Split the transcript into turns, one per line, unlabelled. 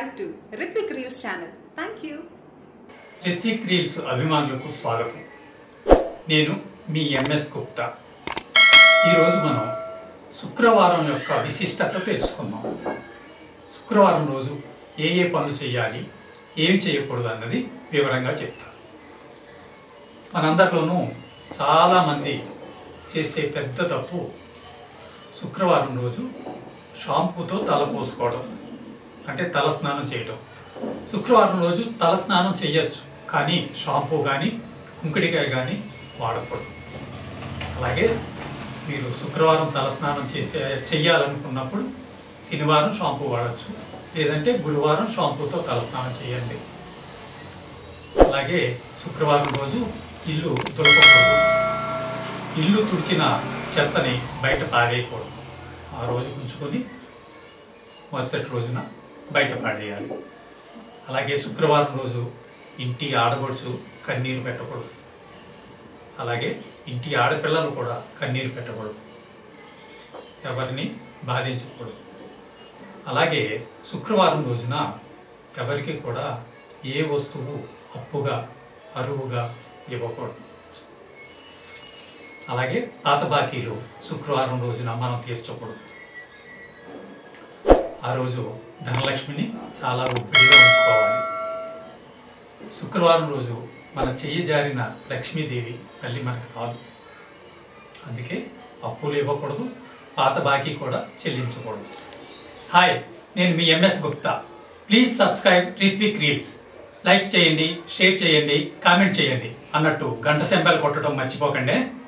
subscribe to Ritwik Reels channel. Thank you.
Ritik reels అభిమానులకు స్వాగతం నేను మీ ఎంఎస్ గుప్తా ఈరోజు మనం శుక్రవారం యొక్క విశిష్టత తెలుసుకుందాం శుక్రవారం రోజు ఏ ఏ పనులు చేయాలి ఏమి చేయకూడదు అన్నది వివరంగా చెప్తాను మనందరిలోనూ చాలామంది చేసే పెద్ద తప్పు శుక్రవారం రోజు షాంపూతో తల పోసుకోవడం అంటే తల స్నానం చేయడం శుక్రవారం రోజు తల స్నానం చేయొచ్చు కానీ షాంపూ కానీ కుంకుడికాయ కానీ వాడకూడదు అలాగే మీరు శుక్రవారం తల స్నానం చేసే చెయ్యాలనుకున్నప్పుడు శనివారం షాంపూ వాడచ్చు లేదంటే గురువారం షాంపూతో తల స్నానం చేయండి అలాగే శుక్రవారం రోజు ఇల్లు దులపకూడదు ఇల్లు తుడిచిన చెత్తని బయట పారేయకూడదు ఆ రోజు ఉంచుకొని మరుసటి రోజున బయట పాడేయాలి అలాగే శుక్రవారం రోజు ఇంటి ఆడబడుచు కన్నీరు పెట్టకూడదు అలాగే ఇంటి ఆడపిల్లలు కూడా కన్నీరు పెట్టకూడదు ఎవరిని బాధించకూడదు అలాగే శుక్రవారం రోజున ఎవరికి కూడా ఏ వస్తువు అప్పుగా అరువుగా ఇవ్వకూడదు అలాగే పాత బాకీలు శుక్రవారం రోజున మనం తీర్చకూడదు ఆ రోజు ధనలక్ష్మిని చాలా ఉబ్బడిగా ఉంచుకోవాలి శుక్రవారం రోజు మన చెయ్యి జారిన లక్ష్మీదేవి మళ్ళీ మనకు రాదు అందుకే అప్పులు ఇవ్వకూడదు పాత బాకీ కూడా చెల్లించకూడదు హాయ్ నేను మీ MS Gupta please subscribe Ritvik reels like చేయండి షేర్ చేయండి కామెంట్ చేయండి అన్నట్టు గంట సెంబల్ కొట్టడం మర్చిపోకండి